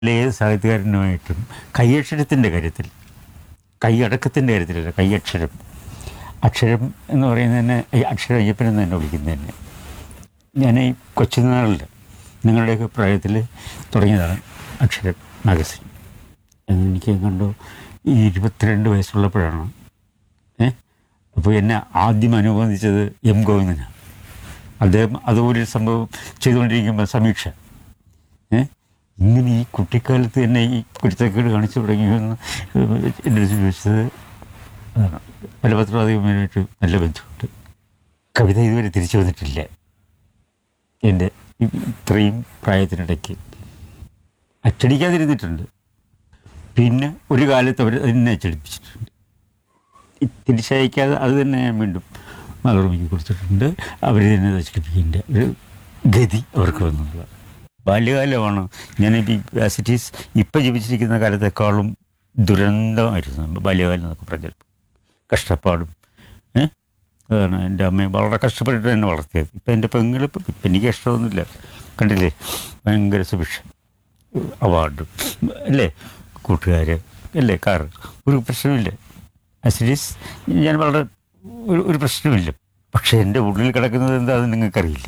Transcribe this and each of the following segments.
ഏത് സാഹിത്യകാരനുമായിട്ടും കൈയക്ഷരത്തിൻ്റെ കാര്യത്തിൽ കൈയടക്കത്തിൻ്റെ കാര്യത്തിലല്ല കൈയക്ഷരം അക്ഷരം എന്ന് പറയുന്നതിനെ ഈ അക്ഷര അയ്യപ്പൻ എന്ന് തന്നെ വിളിക്കുന്നത് തന്നെ ഞാൻ ഈ കൊച്ചുനാളിൽ നിങ്ങളുടെയൊക്കെ പ്രായത്തിൽ തുടങ്ങിയതാണ് അക്ഷരം മാഗസിൻ എനിക്ക് കണ്ടു ഈ ഇരുപത്തിരണ്ട് വയസ്സുള്ളപ്പോഴാണ് ഏ അപ്പോൾ എന്നെ ആദ്യം അനുബന്ധിച്ചത് എം ഗോവിന്ദനാണ് അദ്ദേഹം അതുപോലെ സംഭവം ചെയ്തുകൊണ്ടിരിക്കുമ്പോൾ സമീക്ഷ ഏ ഇങ്ങനെ ഈ കുട്ടിക്കാലത്ത് തന്നെ ഈ കുരുത്തക്കേട് കാണിച്ചു തുടങ്ങിയെന്ന് എൻ്റെ അടുത്ത് ചോദിച്ചത് അതാണ് പല പത്രവാദികമായിട്ട് നല്ല ബന്ധമുണ്ട് കവിത ഇതുവരെ തിരിച്ചു വന്നിട്ടില്ല എൻ്റെ ഈ- ഇത്രയും പ്രായത്തിനിടയ്ക്ക് അച്ചടിക്കാതിരുന്നിട്ടുണ്ട് പിന്നെ ഒരു കാലത്ത് അവർ അതിനെ അച്ചടിപ്പിച്ചിട്ടുണ്ട് ഈ തിരിച്ചയക്കാതെ അത് തന്നെ ഞാൻ വീണ്ടും മലർമ്മയ്ക്ക് കൊടുത്തിട്ടുണ്ട് അവർ തന്നെ അച്ചടിപ്പിക്കേണ്ട ഒരു ഗതി അവർക്ക് വന്നത് ബാല്യകാലമാണ് ഞാൻ ഈ ആസിറ്റീസ് ഇപ്പം ജീവിച്ചിരിക്കുന്ന കാലത്തെക്കാളും ദുരന്തമായിരുന്നു ബാല്യകാലം എന്നൊക്കെ പറഞ്ഞാൽ കഷ്ടപ്പാടും ഏ അതാണ് എൻ്റെ അമ്മയെ വളരെ കഷ്ടപ്പെട്ടിട്ട് എന്നെ വളർത്തിയത് ഇപ്പം എൻ്റെ പെങ്ങൾ ഇപ്പം ഇപ്പം എനിക്ക് ഇഷ്ടമൊന്നുമില്ല കണ്ടില്ലേ ഭയങ്കര സുഭിക്ഷം അവാർഡും അല്ലേ കൂട്ടുകാർ അല്ലേ കാർ ഒരു പ്രശ്നമില്ല ആസിഡീസ് ഞാൻ വളരെ ഒരു ഒരു പ്രശ്നമില്ല പക്ഷേ എൻ്റെ ഉള്ളിൽ കിടക്കുന്നത് എന്താ അത് നിങ്ങൾക്കറിയില്ല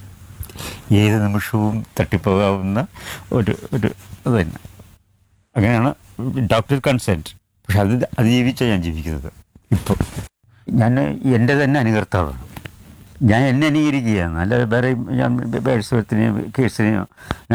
ഏത് നിമിഷവും തട്ടിപ്പോകാവുന്ന ഒരു ഒരു അത് തന്നെ അങ്ങനെയാണ് ഡോക്ടർ കൺസെൻറ്റ് പക്ഷെ അത് അതിജീവിച്ചാണ് ഞാൻ ജീവിക്കുന്നത് ഇപ്പോൾ ഞാൻ എൻ്റെ തന്നെ അനുകർത്താവാണ് ഞാൻ എന്നെ അനുകരിക്കുകയാണ് അല്ല വേറെ ഞാൻ ബേഴ്സത്തിനെയോ കേഴ്സിനെയോ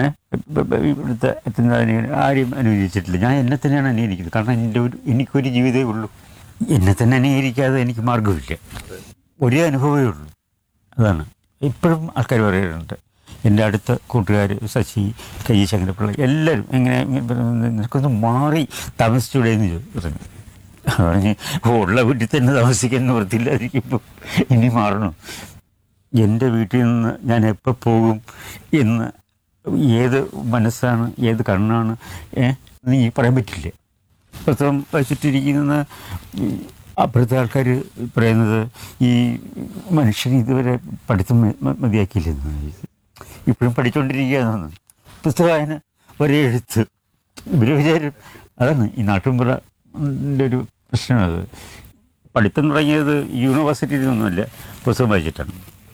ഇവിടുത്തെ എത്തുന്നതിനെ ആരെയും അനുകരിച്ചിട്ടില്ല ഞാൻ എന്നെ തന്നെയാണ് അനുകരിക്കുന്നത് കാരണം എൻ്റെ ഒരു എനിക്കൊരു ജീവിതമേ ഉള്ളൂ എന്നെ തന്നെ അനുകരിക്കാതെ എനിക്ക് മാർഗമില്ല ഒരേ അനുഭവമേ ഉള്ളൂ അതാണ് ഇപ്പോഴും ആൾക്കാർ പറയാറുണ്ട് എൻ്റെ അടുത്ത കൂട്ടുകാർ ശശി കൈ ശങ്കരപ്പിള്ള എല്ലാവരും എങ്ങനെ നിനക്കൊന്ന് മാറി താമസിച്ചൂടെ എന്ന് ചോ- പറഞ്ഞു പറഞ്ഞ് ഉള്ള വീട്ടിൽ തന്നെ താമസിക്കാൻ നിവർത്തില്ലാതിരിക്കുമ്പോൾ ഇനി മാറണം എൻ്റെ വീട്ടിൽ നിന്ന് ഞാൻ എപ്പോൾ പോകും എന്ന് ഏത് മനസ്സാണ് ഏത് കണ്ണാണ് ഏ എന്ന് ഈ പറയാൻ പറ്റില്ല പത്രം വച്ചിട്ടിരിക്കുന്ന അപ്പോഴത്തെ ആൾക്കാർ പറയുന്നത് ഈ മനുഷ്യൻ ഇതുവരെ പഠിത്തം മ- മ- മതിയാക്കിയില്ലെന്ന് ഇപ്പോഴും പഠിച്ചുകൊണ്ടിരിക്കുകയാണ് പുസ്തക വായന ഒരേ എഴുത്ത് ഇവർ വിചാരം അതാണ് ഈ നാട്ടുമ്പുറൻ്റെ ഒരു പ്രശ്നമത് പഠിത്തം തുടങ്ങിയത് യൂണിവേഴ്സിറ്റിയിൽ നിന്നൊന്നുമല്ല പുസ്തകം വായിച്ചിട്ടാണ്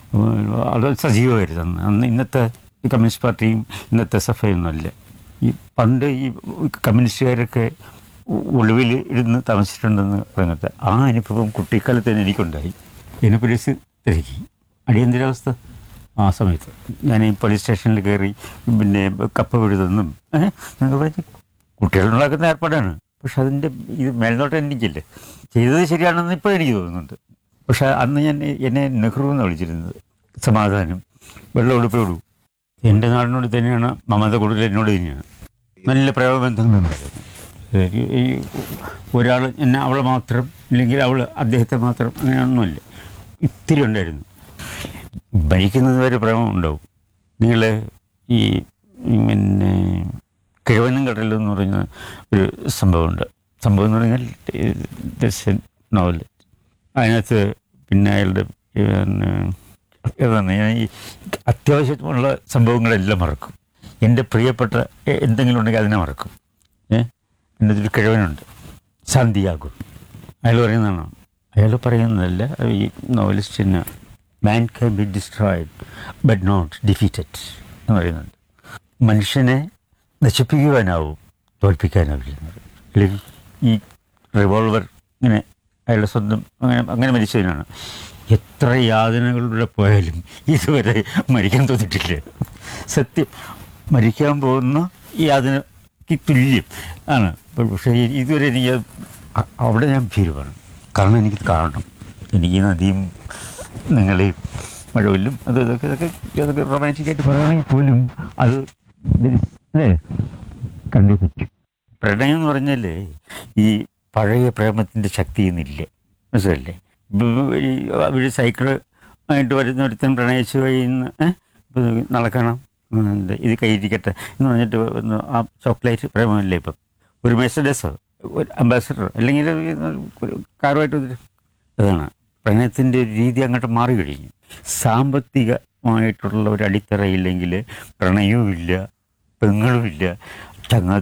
അത് സജീവമായിരുന്നു അന്ന് അന്ന് ഇന്നത്തെ ഈ കമ്മ്യൂണിസ്റ്റ് പാർട്ടിയും ഇന്നത്തെ സഭയൊന്നുമല്ല ഈ പണ്ട് ഈ കമ്മ്യൂണിസ്റ്റുകാരൊക്കെ ഒളിവിൽ ഇരുന്ന് താമസിച്ചിട്ടുണ്ടെന്ന് പറയുന്നത് ആ അനുഭവം കുട്ടിക്കാലത്ത് തന്നെ എനിക്കുണ്ടായി എന്നെ പോലീസ് തിരക്കി അടിയന്തരാവസ്ഥ ആ സമയത്ത് ഞാൻ ഈ പോലീസ് സ്റ്റേഷനിൽ കയറി പിന്നെ കപ്പ വിടുതെന്നും ഏഹ് എന്നൊക്കെ പറഞ്ഞ് കുട്ടികളുണ്ടാക്കുന്ന ഏർപ്പാടാണ് പക്ഷെ അതിൻ്റെ ഇത് മേൽനോട്ടം എനിക്കില്ല ചെയ്തത് ശരിയാണെന്ന് ഇപ്പോൾ എനിക്ക് തോന്നുന്നുണ്ട് പക്ഷെ അന്ന് ഞാൻ എന്നെ നെഹ്റു എന്ന് വിളിച്ചിരുന്നത് സമാധാനം വെള്ളം ഉടുപ്പോടൂ എൻ്റെ നാടിനോട് തന്നെയാണ് മമത കൂടുതൽ എന്നോട് തന്നെയാണ് നല്ല പ്രേമബന്ധങ്ങളുണ്ടായിരുന്നു ഈ- ഈ ഒരാൾ എന്നെ അവളെ മാത്രം അല്ലെങ്കിൽ അവൾ അദ്ദേഹത്തെ മാത്രം അങ്ങനെയൊന്നുമില്ല ഇത്തിരി ഉണ്ടായിരുന്നു ഭരിക്കുന്നത് വരെ പ്രേമം ഉണ്ടാവും നിങ്ങൾ ഈ ഈ പിന്നെ കിഴവനും കടലും എന്ന് പറയുന്ന ഒരു സംഭവമുണ്ട് സംഭവം എന്ന് പറഞ്ഞാൽ ദർശൻ നോവൽ അതിനകത്ത് പിന്നെ അയാളുടെ പിന്നെ ഏതാണ് ഞാൻ ഈ അത്യാവശ്യമുള്ള സംഭവങ്ങളെല്ലാം മറക്കും എൻ്റെ പ്രിയപ്പെട്ട എ- എന്തെങ്കിലും ഉണ്ടെങ്കിൽ അതിനെ മറക്കും ഏ എൻ്റെ ഒരു കിഴവനുണ്ട് സാന്തിയാകും അയാൾ പറയുന്നതാണോ അയാൾ പറയുന്നതല്ല ഈ നോവലിസ്റ്റിന് man can be destroyed but not defeated എന്ന് പറയുന്നുണ്ട് മനുഷ്യനെ നശിപ്പിക്കുവാനാവും തോൽപ്പിക്കാനാവില്ല എന്ന് പറയും. അല്ലെങ്കിൽ ഈ റിവോൾവർ ഇങ്ങനെ അയാളുടെ സ്വന്തം അങ്ങനെ അങ്ങനെ മരിച്ചതിനാണ് എത്ര യാതനകളിലൂടെ പോയാലും ഇതുവരെ മരിക്കാൻ തോന്നിട്ടില്ല സത്യം മരിക്കാൻ പോകുന്ന യാതനയ്ക്ക് തുല്യം ആണ് പക്ഷേ ഇതുവരെ എനിക്ക് അ- അവിടെ ഞാൻ ഭീരുവാണ് കാരണം എനിക്ക് കാണണം എനിക്ക് ഈ നദിയും നിങ്ങളെയും മഴവില്ലും അത് ഇതൊക്കെ ഇതൊക്കെ ഇതൊക്കെ റൊമാൻറ്റിക്കായിട്ട് പറയുകയാണെങ്കിൽ പോലും അത് ഇത് അല്ലേ കണ്ടേ പറ്റും പ്രണയം എന്ന് പറഞ്ഞാലേ ഈ പഴയ പ്രേമത്തിൻ്റെ ശക്തി ഇന്നില്ല മനസ്സിലല്ലേ അവർ സൈക്കിള് ആയിട്ട് വരുന്ന ഒരുത്തൻ പ്രണയിച്ചു കഴിയുന്ന ഏഹ് ഇപ്പൊ നടക്കണം ഉം, എന്താ, ഇത് കയ്യിരിക്കട്ടെ എന്ന് പറഞ്ഞിട്ട് ഒന്ന് ആ ചോക്ലേറ്റ് പ്രേമമില്ലേ ഇപ്പം ഒരു മെഴ്സഡസോ ഒരു അംബാസഡറോ അല്ലെങ്കിൽ ഒരു കാറുമായിട്ട് ഒരു- അതാണ് പ്രണയത്തിൻ്റെ ഒരു രീതി അങ്ങോട്ട് മാറി കഴിഞ്ഞു സാമ്പത്തികമായിട്ടുള്ള ഒരു അടിത്തറയില്ലെങ്കിൽ പ്രണയവും ഇല്ല പെങ്ങളുമില്ല ചങ്ങ